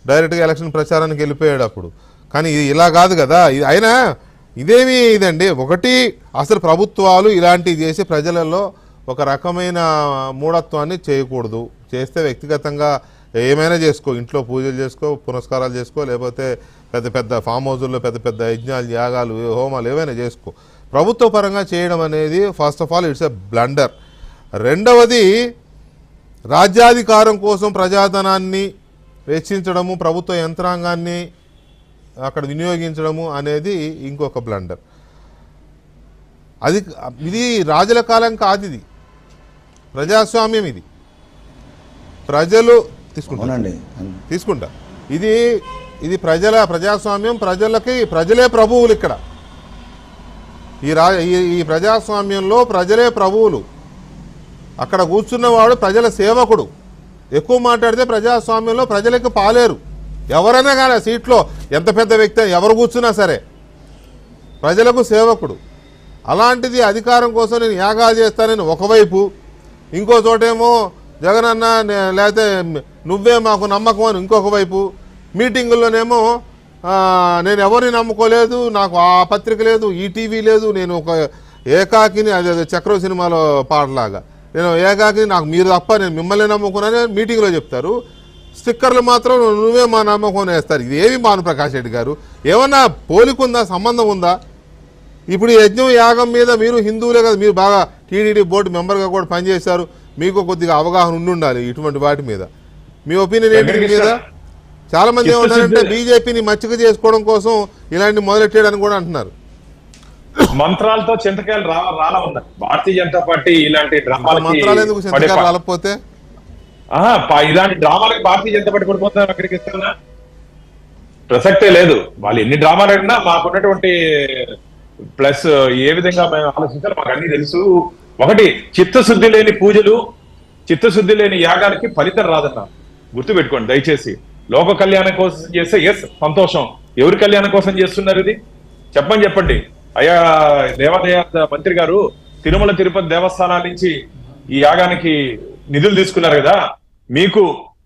డైరెక్ట్గా ఎలక్షన్ ప్రచారానికి వెళ్ళిపోయాడు అప్పుడు కానీ ఇది ఇలా కాదు కదా ఇది అయినా ఇదేమి ఇదండి ఒకటి అసలు ప్రభుత్వాలు ఇలాంటివి చేసి ప్రజలలో ఒక రకమైన మూఢత్వాన్ని చేయకూడదు చేస్తే వ్యక్తిగతంగా ఏమైనా చేసుకో ఇంట్లో పూజలు చేసుకో పునస్కారాలు చేసుకో లేకపోతే పెద్ద పెద్ద ఫామ్ హౌజుల్లో పెద్ద పెద్ద యజ్ఞాలు యాగాలు హోమాలు ఏవైనా చేసుకో ప్రభుత్వ పరంగా చేయడం అనేది first of all it's a blunder రెండవది రాజ్యాధికారం కోసం ప్రజాధనాన్ని వెచ్చించడము ప్రభుత్వ యంత్రాంగాన్ని అక్కడ వినియోగించడము అనేది ఇంకొక బ్లండర్ అది ఇది రాజుల కాలం కాదు ఇది ప్రజాస్వామ్యం ఇది ప్రజలు తీసుకుంటారు అవునండి తీసుకుంటా ఇది ఇది ప్రజల ప్రజాస్వామ్యం ప్రజలకి ప్రజలే ప్రభువులు ఇక్కడ ఈ రా ఈ- ఈ ప్రజాస్వామ్యంలో ప్రజలే ప్రభువులు అక్కడ కూర్చున్నవాడు ప్రజల సేవకుడు ఎక్కువ మాట్లాడితే ప్రజాస్వామ్యంలో ప్రజలకు పాలేరు ఎవరైనా కానీ ఆ సీట్లో ఎంత పెద్ద వ్యక్తి అయినా, ఎవరు కూర్చున్నా సరే ప్రజలకు సేవకుడు అలాంటిది అధికారం కోసం నేను యాగాలు చేస్తానని ఒకవైపు ఇంకో చోటేమో జగనన్న నే- లేకపోతే నువ్వే మాకు నమ్మకం అని ఇంకొక వైపు మీటింగుల్లోనేమో ఆ, నేను ఎవరిని నమ్ముకోలేదు నాకు ఆ పత్రిక లేదు ఈ టీవీ లేదు నేను ఒక ఏకాకిని అదే అదే చక్ర సినిమాలో పాటలాగా నేను ఏకాకిని నాకు మీరు తప్ప నేను మిమ్మల్ని నమ్ముకున్నానని మీటింగ్లో చెప్తారు స్టిక్కర్లు మాత్రం నువ్వే మా నమ్మకం వేస్తారు ఇది ఏమి భాను ప్రకాష్ రెడ్డి గారు ఏమన్నా పోలికుందా సంబంధం ఉందా ఇప్పుడు ఈ యజ్ఞం యాగం మీద మీరు హిందువులే కదా మీరు బాగా టీడీడీ బోర్డు మెంబర్గా కూడా పనిచేశారు మీకు కొద్దిగా అవగాహన ఉండి ఉండాలి ఇటువంటి వాటి మీద మీ ఒపీనియన్ ఏంటి దీని మీద చాలా మంది ఏమన్నారంటే చిత్తశుద్ధి- బీజేపీని మచ్చిక చేసుకోవడం కోసం ఇలాంటి మొదలెట్టాడని కూడా అంటున్నారు మంత్రాలతో చింతకాయలు రా రాలా ఉన్నాయి భారతీయ జనతా పార్టీ ఇలాంటి డ్రామాలకి మంత్రాలు ఎందుకు పడే సంతకాలు ప- రాలకపోతే ఆహా, ప- ఇలాంటి డ్రామాలకి భారతీయ జనతా పార్టీ పడిపోతున్నారు అక్కడికి ఇస్తున్నా ప్రసక్తే లేదు వాళ్ళు ఎన్ని డ్రామాలు ఆడినా మాకున్నటువంటి ప్లస్ ఏ విధంగా మేము ఆలోచించాలో మాకు అన్ని తెలుసు ఒకటి చిత్తశుద్ధి లేని పూజలు చిత్తశుద్ధి లేని యాగానికి ఫలితం రాదన్న గుర్తుపెట్టుకోండి దయచేసి లోక కళ్యాణం కోసం చేస్తే ఎస్ సంతోషం ఎవరి కళ్యాణం కోసం చేస్తున్నారు ఇది చెప్పని చెప్పండి అయ్యా దేవాదాయ మంత్రి గారు తిరుమల తిరుపతి దేవస్థానాల నుంచి ఈ యాగానికి నిధులు తీసుకున్నారు కదా మీకు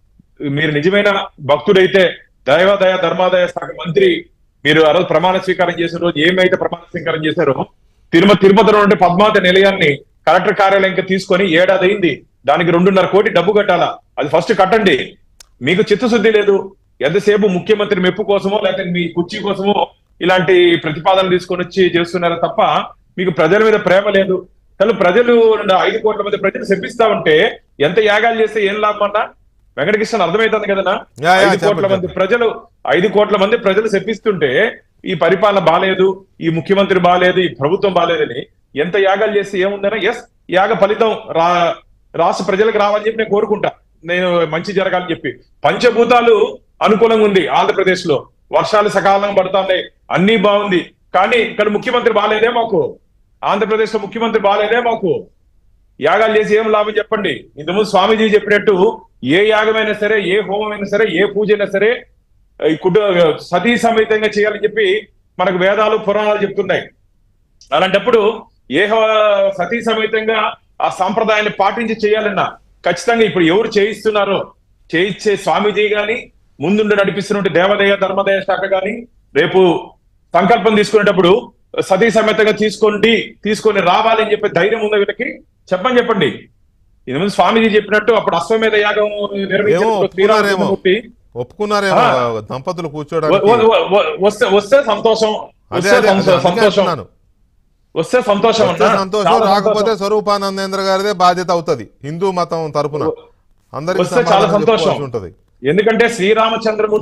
మీరు నిజమైన భక్తుడైతే దైవాదాయ ధర్మాదాయ శాఖ మంత్రి మీరు ఆ రోజు ప్రమాణ స్వీకారం చేసిన రోజు ఏమైతే ప్రమాణ స్వీకారం చేశారో తిరుమ తిరుపతిలో ఉండే పద్మావతి నిలయాన్ని కలెక్టర్ కార్యాలయంకి తీసుకొని ఏడాది అయింది దానికి రెండున్నర కోటి డబ్బు కట్టాలా అది ఫస్ట్ కట్టండి మీకు చిత్తశుద్ధి లేదు ఎంతసేపు ముఖ్యమంత్రి మెప్పు కోసమో లేకపోతే మీ కుర్చీ కోసమో ఇలాంటి ప్రతిపాదనలు తీసుకొని వచ్చి చేస్తున్నారు తప్ప మీకు ప్రజల మీద ప్రేమ లేదు అసలు ప్రజలు ఐదు కోట్ల మంది ప్రజలు శపిస్తా ఉంటే ఎంత యాగాలు చేస్తే ఏం లాభం అన్నా వెంకటకృష్ణ అర్థమవుతుంది కదనా యా, యా, ఐదు కోట్ల చెప్పండి, మంది ప్రజలు ఐదు కోట్ల మంది ప్రజలు శపిస్తుంటే ఈ పరిపాలన బాలేదు ఈ ముఖ్యమంత్రి బాలేదు ఈ ప్రభుత్వం బాలేదని ఎంత యాగాలు చేస్తే ఏముందనా ఎస్ యాగ ఫలితం రా రాష్ట్ర ప్రజలకు రావాలని చెప్పి నేను కోరుకుంటా నేను మంచి జరగాలని చెప్పి పంచభూతాలు అనుకూలంగా ఉంది ఆంధ్రప్రదేశ్ లో వర్షాలు సకాలంగా పడుతున్నాయి అన్ని బాగుంది కానీ ఇక్కడ ముఖ్యమంత్రి బాలేదే మాకు ఆంధ్రప్రదేశ్ లో ముఖ్యమంత్రి బాలేదే మాకు యాగాలు చేసి ఏం లాభం చెప్పండి ఇంతకుముందు స్వామీజీ చెప్పినట్టు ఏ యాగమైనా సరే ఏ హోమం అయినా సరే ఏ పూజ అయినా సరే ఈ కుటుంబ సతీ సమేతంగా చేయాలని చెప్పి మనకు వేదాలు పురాణాలు చెప్తున్నాయి అలాంటప్పుడు ఏ హో- సతీ సమేతంగా ఆ సాంప్రదాయాన్ని పాటించి చేయాలన్నా ఖచ్చితంగా ఇప్పుడు ఎవరు చేయిస్తున్నారో చేయించే స్వామీజీ గాని ముందుండి నడిపిస్తున్నట్టు దేవాదాయ ధర్మదాయ శాఖ గాని రేపు సంకల్పం తీసుకునేటప్పుడు సతీ సమేతంగా తీసుకోండి తీసుకొని రావాలి అని చెప్పే ధైర్యం ఉందా వీళ్ళకి చెప్పని చెప్పండి ఇంతకుముందు స్వామీజీ చెప్పినట్టు అప్పుడు అశ్వమేధ యాగం ఏమో నిర్వహించినప్పుడు ఒప్పుకున్నారేమో శ్రీరామచంద్రమూర్తి ఒప్పుకున్నారేమో ఆ. దంపతులు వ- కూర్చోడానికి వ- వ- వ- వస్తే వస్తే సంతోషం అదే వస్తే అదే సంతో- అందుకే సంతోషం అంటున్నాను. వస్తే సంతోషం వస్తే అన్నా. సంతోషం చాలా రాకపోతే సంతోషం. స్వరూపానందేంద్ర గారిదే బాధ్యత అవుతుంది హిందూ మతం తరపున అందరికి వస్తే చాలా సమాధానం సంతోషం చెప్పుకోవాల్సి ఉంటది ఎందుకంటే శ్రీరామచంద్రమూర్తి